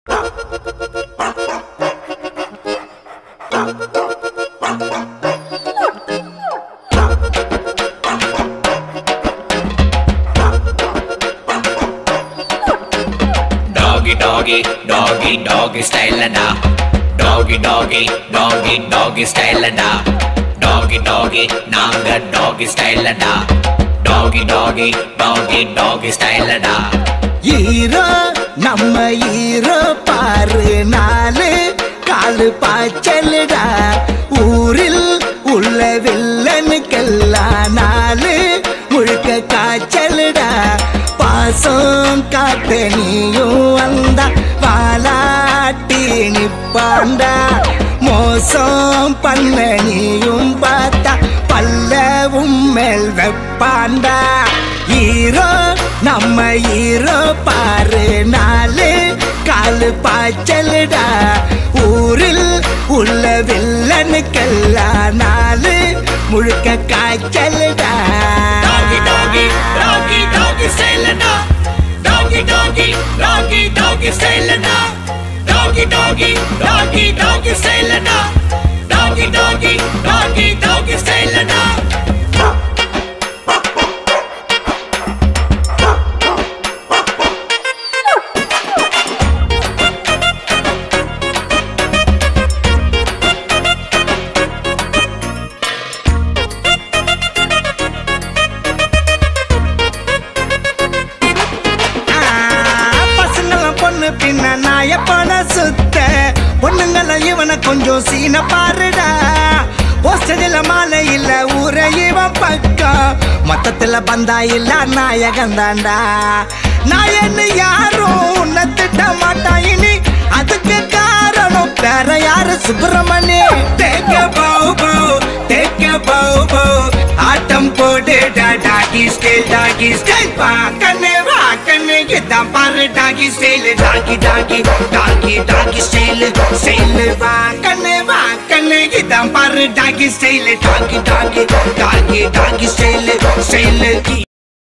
டாகி டாகி டாகி டாகி ஸ்டைலடா டாகி டாகி டாகி டாகி ஸ்டைலடா டாகி டாகி நாங்க டாகி ஸ்டைலடா டாகி டாகி டாகி டாகி ஸ்டைலடா ஈரோ நம்ம ஈரோ பாரு நாலு காலு பாய்ச்சலுடா ஊரில் உள்ள வில்லனுக்கெல்லாம் நாலு முழுக்க காய்ச்சலுடா பாசம் காத்த நீயும் வந்தா வாலாட்டி நிப்பாண்டா மோசம் பண்ண நீயும் பார்த்தா பல்லவும் மேல் வெப்பாண்டா ஈரோ நம்ம ஈரோ பாரு நாலு காலு பாய்ச்சலுடா ஊரில் உள்ள வில்லனுக்கெல்லாம் நாலு முழுக்க காய்ச்சலுடா டாகி டாகி டாகி டாகி ஸ்டைலடா டாகி டாகி டாகி டாகி ஸ்டைலடா டாகி டாகி டாகி டாகி ஸ்டைலடா டாகி டாகி டாகி டாகி ஸ்டைலடா பசங்களாம் பொண்ணு பின்ன நாய பண சுத்த பொண்ணுங்களாம் இவனை கொஞ்சம் சீன பாருடா போஸ்டரில் மாலை இல்ல ஊர இவன் பக்கம் மொத்தத்துல பந்தா இல்ல நாயகன் தாண்டா நாயன்னு யாரும் உன்னை திட்ட மாட்டான் இனி அதுக்கு காரணம் வேற யாரு சுப்பிரமணி தேக்க பவு பவு தேக்க பவு பவு ஆட்டம் போடு டாகி ஸ்டைல் டாகி ஸ்டைல் பா கண்ணு வா கண்ணு இதான் பாரு டாகி ஸ்டைல் டாகி டாகி டாகி டாகி ஸ்டைல் ஸ்டைல் வா கண்ணு வா கண்ணு இதான் பாரு டாகி ஸ்டைல் டாகி டாகி டாகி டாகி ஸ்டைல் ஸ்டைல்